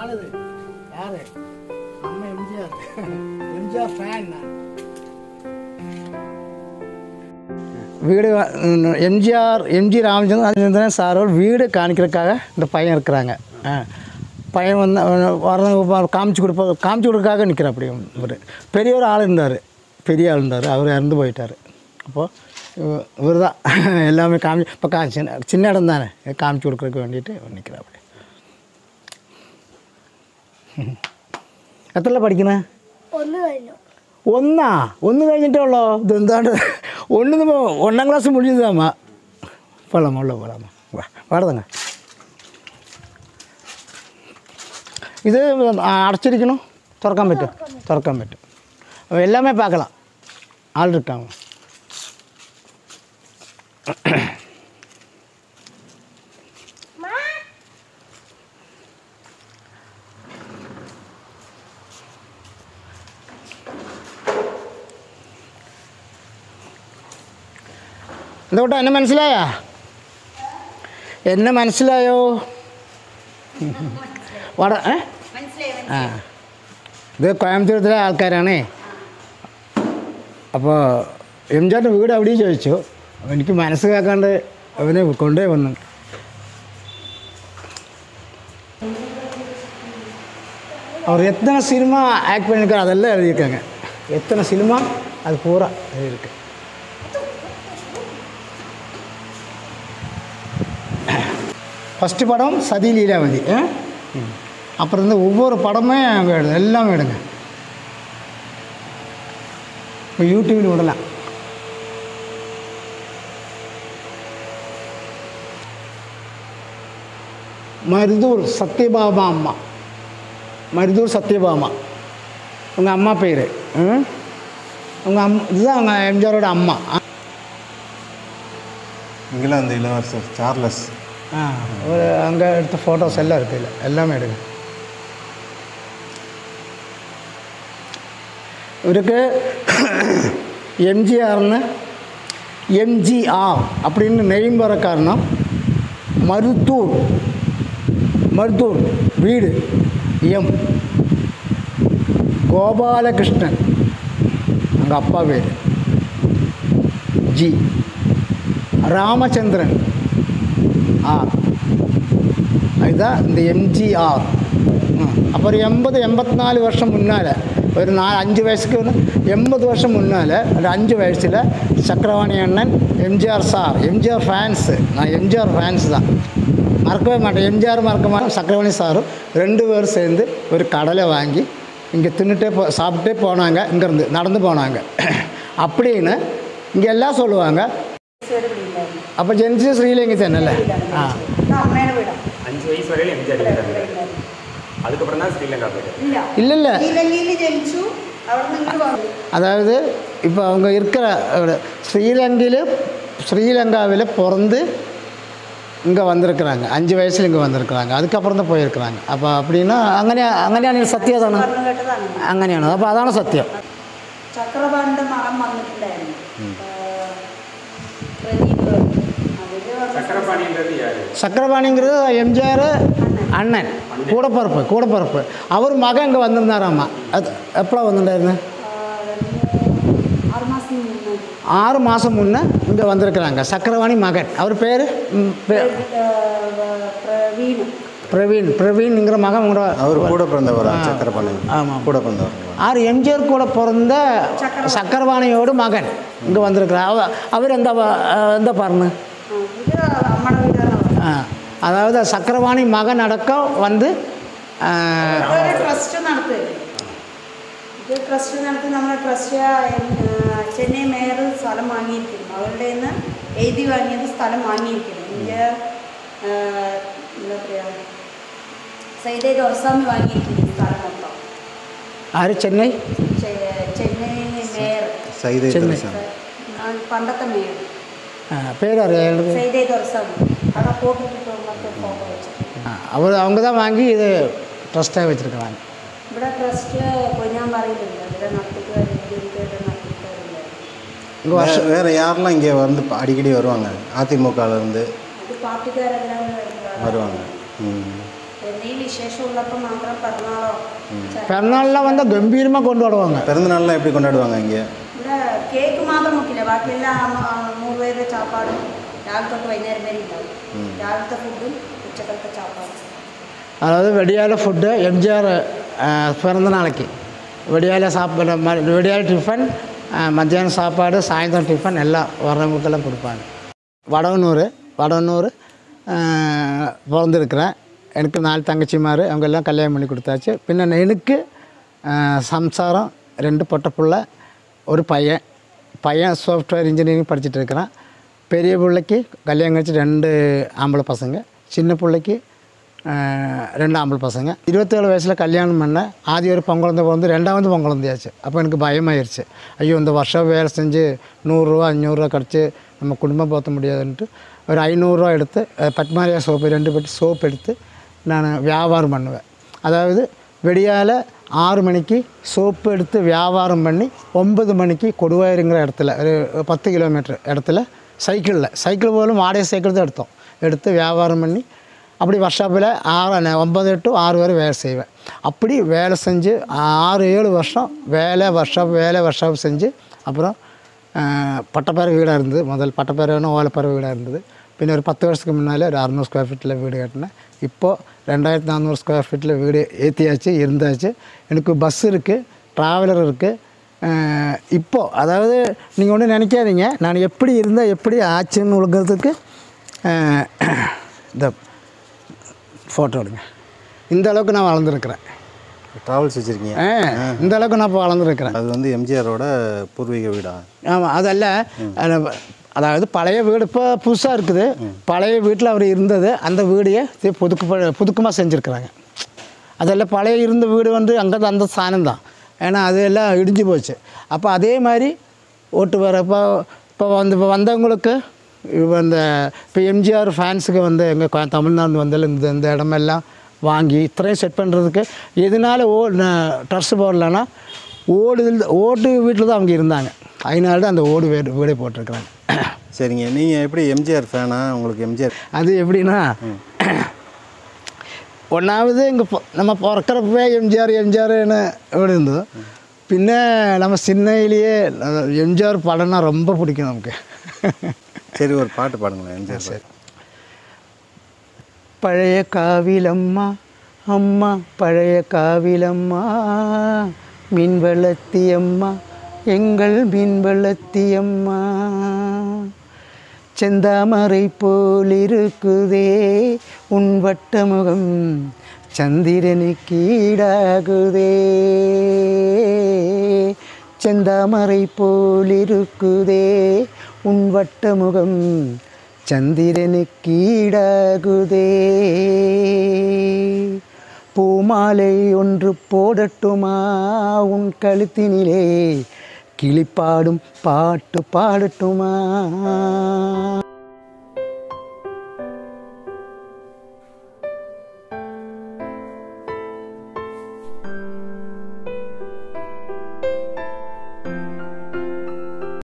ஆளுது யாரு நம்ம எம்ஜிஆர் எம்ஜிஆர் ஃபேன் வீடு எம்ஜிஆர் எம்ஜி ராமச்சந்திரன் ராமச்சந்திரன் சாரோட வீடு காணிக்கிறதுக்காக இந்த பையன் இருக்கிறாங்க ஆ பையன் வந்து வர காமிச்சு கொடுப்ப காமிச்சு கொடுக்காக நிற்கிற அப்படி இவர் பெரிய ஒரு ஆள் இருந்தார் பெரிய ஆள் இருந்தார் அவர் இறந்து போயிட்டார் அப்போது இவர் தான் எல்லாமே காமி இப்போ கா சின்ன சின்ன இடம் தானே காமிச்சு கொடுக்குறதுக்கு வேண்டிட்டு நிற்கிறார் அப்படி എത്ര പഠിക്കണേ ഒന്ന് കഴിഞ്ഞു ഒന്നാ ഒന്ന് കഴിഞ്ഞിട്ടേ ഉള്ളോ ഇത് എന്താണ്ട് ഒന്ന് ഒന്നാം ക്ലാസ് മുഴിഞ്ഞതാമ്മ പോലാമ ഉള്ള പോലാമ വാ വാടതങ്ങ ഇത് അടച്ചിരിക്കണോ തുറക്കാൻ പറ്റും തുറക്കാൻ പറ്റും അപ്പോൾ എല്ലാമേ பார்க்கலாம் ஆள் இருக்காங்க എന്തുകൊണ്ടാ എന്നെ മനസ്സിലായാ എന്നെ മനസ്സിലായോ വട ഏ ആ ഇത് കോയമ്പത്തൂരത്തിലെ ആൾക്കാരാണേ അപ്പോൾ എംജാൻ്റെ വീട് അവിടെയും ചോദിച്ചു അപ്പോൾ എനിക്ക് മനസ്സ് കേൾക്കാണ്ട് അവനെ കൊണ്ടേ വന്നു அவர் எத்தனை சினிமா ஆக்ட் பண்ணியிருக்காரு அதெல்லாம் எழுதியிருக்காங்க எத்தனை சினிமா அது பூரா எழுதியிருக்கு ஃபஸ்ட்டு படம் சதி லீலாவதி ஆ? ம். அப்புறம் வந்து ஒவ்வொரு படமே அங்கே எடுங்க எல்லாமே எடுங்க இப்போ யூடியூபில் விடலாம் மருதூர் சத்யபாமா அம்மா மருதூர் சத்யபாமா உங்கள் அம்மா பேர் உங்கள் அம் இதுதான் அவங்க எம்ஜிஆரோட அம்மா இங்கிலாந்து இளவரசர் சார்லஸ் ஆ ஒரு அங்கே எடுத்த ஃபோட்டோஸ் எல்லாம் இருக்குது இல்லை எல்லாமே எடுங்க இவருக்கு எம்ஜிஆர்னு எம்ஜிஆர் அப்படின்னு நெய்ம் வர காரணம் மருத்தூர் மருத்தூர் வீடு எம் கோபாலகிருஷ்ணன் எங்கள் அப்பா பேர் ஜி ராமச்சந்திரன் ஆர் இதுதான் இந்த எம்ஜிஆர் அப்புறம் எண்பது எண்பத்தினாலு வருஷம் முன்னால் ஒரு நாலு அஞ்சு வயசுக்கு வந்து எண்பது வருஷம் முன்னால் ஒரு அஞ்சு வயசில் சக்கரவாணி அண்ணன் எம்ஜிஆர் சார் எம்ஜிஆர் ஃபேன்ஸு நான் எம்ஜிஆர் ஃபேன்ஸ் தான் மறக்கவே மாட்டேன் எம்ஜிஆர் மறக்க மாட்டேன் சக்கரவாணி சாரும் ரெண்டு பேரும் சேர்ந்து ஒரு கடலை வாங்கி இங்கே தின்னுட்டே போ சாப்பிட்டே போனாங்க இங்கேருந்து நடந்து போனாங்க அப்படின்னு இங்கே எல்லாம் சொல்லுவாங்க അപ്പോൾ ജനിച്ചത് ശ്രീലങ്കയിൽ തന്നെ അല്ലേ ആ അമ്മയുടെ വീടാ அஞ்சு வயசு வரையில எம்ஜிஆர் இருந்தாங்க அதுக்கப்புறம் தான் ஸ்ரீலங்கா போயிட்டு ഇല്ല ഇല്ലല്ല ശ്രീലങ്കയിൽ ജനിച്ചു അവിടെ നിങ്ങൾ വന്നു அதாவது இப்போ அவங்க இருக்கிற ஸ்ரீலங்கையில் ஸ்ரீலங்காவில் பிறந்து இங்கே வந்திருக்கிறாங்க அஞ்சு வயசில் இங்கே வந்திருக்கிறாங்க அதுக்கப்புறம் தான் போயிருக்கிறாங்க അപ്പോൾ அப்படின்னா അങ്ങനെ അങ്ങനെയാണ് ഇത് സത്യം അതാണ് പറഞ്ഞു കേട്ടതാണ് അങ്ങനെയാണ് അപ്പോൾ അതാണ് സത്യം ചക്രപാണിന്റെ മകൻ വന്നിട്ടുണ്ടായിരുന്നു ആ, പ്രദീപ് അതില് വന്ന சக்கரபாணின்றது யாரு சக்கரபாணிங்கிறது எம்ஜிஆர் அண்ணன் கூடப்பிறப்பு கூடப்பிறப்பு அவர் மகன் இங்கே வந்திருந்தாராம்மா அது எப்போ வந்திருந்தாருன்னு ആ, ആറ് മാസം മുന്നേ ஆறு மாதம் முன்னே இங்கே வந்திருக்கிறாங்க சக்கரவாணி மகன் அவர் பேர் ആ, പ്രവീൺ பிரவீன் பிரவீன்ங்கிற மகன் உங்களோட அவர் கூட பிறந்தவர் சக்கரபாணி ஆமாம் கூட பிறந்தவர் ஆறு எம்ஜிஆர் கூட பிறந்த சக்கரவாணியோட மகன் இங்கே வந்திருக்கிறார் அவ அவர் எந்த ப- அஹ் எந்த பாருன்னு ആ, ഇത് അമ്മയുടെ വീടാണ് ஆ அதாவது சக்கரவாணி மகன் அடக்கம் வந்து ஆ, ഇതൊരു ട്രസ്റ്റ് നടത്തുകയാണ് ഇത് ട്രസ്റ്റ് നടത്തി നമ്മുടെ ട്രസ്റ്റ് ചെന്നൈ മേയർ സ്ഥലം വാങ്ങിയിരിക്കുന്നു അവരുടെ നിന്ന് എഴുതി വാങ്ങിയത് സ്ഥലം വാങ്ങിയിരിക്കുന്നു ഇന്ത്യ ആ, എന്താ പറയുക സൈദേ ദോർസ്വാമി വാങ്ങിയിരിക്കുന്നു ഈ സ്ഥലം മൊത്തം ആര് ചെന്നൈ ചെ- ചെന്നൈ മേയർ சைதை சென்னை. தரிசனம் ആ, പണ്ടത്തെ മേയർ ஆ, പേരറിയാം സൈദേ ദോർസ്വാമി അവിടെ പോട്ടിട്ട് മൊത്തം ഫോട്ടോ വെച്ചു அவர் அவங்க தான் வாங்கி இது ட்ரஸ்ட்டாக வச்சுருக்கிறாங்க ഇവിടെ ട്രസ്റ്റ് കൊഞ്ഞാൻ പറയുന്നുണ്ട് ഇവിടെ നടത്തിക്കാർ ഇന്ത്യക്കാരുടെ നടത്തിക്കാറില്ല இங்கே வருஷம் வே- வேற யாரெல்லாம் இங்கே வந்து ப- அடிக்கடி வருவாங்க அதிமுகல இருந்து അത് പാർട്ടിക്കാരെല്ലാം വരുന്നതാണ്. வருவாங்க ம். വേറെ എന്തെങ്കിലും വിശേഷം ഉള്ളപ്പോൾ മാത്രം പിറന്നാളോ ചെ- பிறநாள்லாம் வந்தால் கம்பீரமாக கொண்டாடுவாங்க பிறந்தநாள்லாம் எப்படி கொண்டாடுவாங்க இங்கே ഇവിടെ കേക്ക് മാത്രം മുക്കില്ല ബാക്കിയെല്ലാം ആ, മൂന്ന് പേരുടെ ചാപ്പാടും രാവിലെ തൊട്ട് വൈകുന്നേരം വരെ ഉണ്ടാവും രാവിലത്തെ ഫുഡും ഉച്ചക്കലത്തെ ചാപ്പാടും அதாவது வெடியால ஃபுட்டு எம்ஜிஆர் பிறந்த நாளைக்கு வெடியால சாப்பாடு ம- வெடியால டிஃபன் அஹ், மத்தியானம் சாப்பாடு சாயந்தரம் டிஃபன் எல்லாம் வர்றவங்களுக்கெல்லாம் கொடுப்பாங்க வடவனூர் வடவனூர் அஹ், பிறந்திருக்கிறேன் எனக்கு நாலு தங்கச்சிமார் அவங்க எல்லாம் கல்யாணம் பண்ணி கொடுத்தாச்சு பின்ன எனக்கு அஹ், சம்சாரம் ரெண்டு பொட்டை புள்ள ஒரு பையன் பையன் சாஃப்ட்வேர் இன்ஜினியரிங் படிச்சுட்டு இருக்கிறான் பெரிய பிள்ளைக்கு கல்யாணம் கழிச்சு ரெண்டு ஆம்பளை பசங்க சின்ன பிள்ளைக்கு ஆஹ், ரெண்டு ஆம்பளை பசங்க இருபத்தேழு வயசில் கல்யாணம் பண்ணேன் ஆதி ஒரு பொங்குழந்தை பிறந்து ரெண்டாவது பொங்குழந்தையாச்சு அப்போ எனக்கு பயமாயிருச்சு ஐயோ இந்த வருஷம் வேலை செஞ்சு நூறுரூவா அஞ்சூறுரூவா கிடச்சி நம்ம குடும்பம் போற்ற முடியாதுன்ட்டு ஒரு ஐநூறுரூவா எடுத்து அஹ், பத்மாரியா சோப்பு ரெண்டு பெட்டி சோப் எடுத்து நான் வியாபாரம் பண்ணுவேன் அதாவது வெடியால் ஆறு மணிக்கு சோப்பு எடுத்து வியாபாரம் பண்ணி ஒன்பது மணிக்கு கொடுவாயிருங்கிற இடத்துல ஒரு பத்து கிலோமீட்டர் இடத்துல சைக்கிளில் சைக்கிள் போலும் வாடகை சைக்கிள் தான் எடுத்தோம் எடுத்து வியாபாரம் பண்ணி அப்படி ஒர்க் ஷாப்பில் ஆறு ந- ஒன்பது டு ஆறு வரை வேலை செய்வேன் அப்படி வேலை செஞ்சு ஆறு ஏழு வருஷம் வேலை ஒர்க் ஷாப் வேலை ஒர்க் ஷாப் செஞ்சு அப்புறம் ஆஹ், பட்டப்பேர வீடாக இருந்தது முதல் பட்டப்பேரன்னு ஓலைப்பேர வீடாக இருந்தது பின்ன ஒரு பத்து வருஷத்துக்கு முன்னால் ஒரு அறநூறு ஸ்கொயர் ஃபீட்டில் வீடு கட்டினேன் இப்போது ரெண்டாயிரத்தி நானூறு ஸ்கொயர் ஃபீட்டில் வீடு ஏற்றியாச்சு இருந்தாச்சு எனக்கு பஸ் இருக்குது ட்ராவலர் இருக்குது இப்போது அதாவது நீங்கள் ஒன்றும் நினைக்காதீங்க நான் எப்படி இருந்தால் எப்படி ஆச்சுன்னு உழுகிறதுக்கு இந்த ஃபோட்டோ எடுங்க இந்த அளவுக்கு நான் வளர்ந்துருக்கிறேன் ட்ராவல்ஸ் வச்சுருக்கீங்க ஆ, இந்த அளவுக்கு நான் இப்போ வளர்ந்துருக்கிறேன் அது வந்து எம்ஜிஆரோட பூர்வீக வீடா ஆமாம் அதல்ல அது- அதாவது பழைய வீடு இப்போ புதுசாக இருக்குது பழைய வீட்டில் அவர் இருந்தது அந்த வீடையே தே- புதுக்கு ப- புதுக்கமாக செஞ்சுருக்குறாங்க அதெல்லாம் பழைய இருந்த வீடு வந்து அங்கே அந்த ஸ்தானம் தான் ஏன்னா அது எல்லாம் இடிஞ்சு போச்சு அப்போ அதே மாதிரி ஓட்டு வர இப்போ இப்போ வந்து இப்போ வந்தவங்களுக்கு இப்போ இந்த இப்போ எம்ஜிஆர் ஃபேன்ஸுக்கு வந்து எங்கள் தமிழ்நாடு வந்தாலும் இந்த இந்த இடமெல்லாம் வாங்கி இത്രയും செட் பண்ணுறதுக்கு எதனால ஓ ட்ரஸ் போடலன்னா ஓடு ஓட்டு வீட்டில் தான் அவங்க இருந்தாங்க அதனால தான் அந்த ஓடு வீடு வீடே போட்டிருக்கிறாங்க சரிங்க நீங்கள் எப்படி எம்ஜிஆர் ஃபேனா உங்களுக்கு எம்ஜிஆர் அது எப்படின்னா ஒன்றாவது இங்கே நம்ம பிறக்கிறப்பவே எம்ஜிஆர் எம்ஜிஆர்னு எப்படி இருந்தது பின்ன நம்ம சின்னையிலேயே எம்ஜிஆர் படம்னா ரொம்ப பிடிக்கும் நமக்கு சரி ஒரு பாட்டு பாடுங்களேன் எம்ஜிஆர் பாட்டு. பழைய காவிலம்மா அம்மா பழைய காவிலம்மா மீன் வளர்த்தி அம்மா எங்கள் மீன் வளர்த்தி அம்மா செந்தாமரை போல் இருக்குதே உன் வட்டமுகம் சந்திரனுக்கு ஈடாகுதே செந்தாமரை போல் இருக்குதே உன் வட்டமுகம் சந்திரனுக்கு ஈடாகுதே பூமாலை ஒன்று போடட்டுமா உன் கழுத்தினிலே கிளிப்பாடும் பாட்டு பாடட்டுமா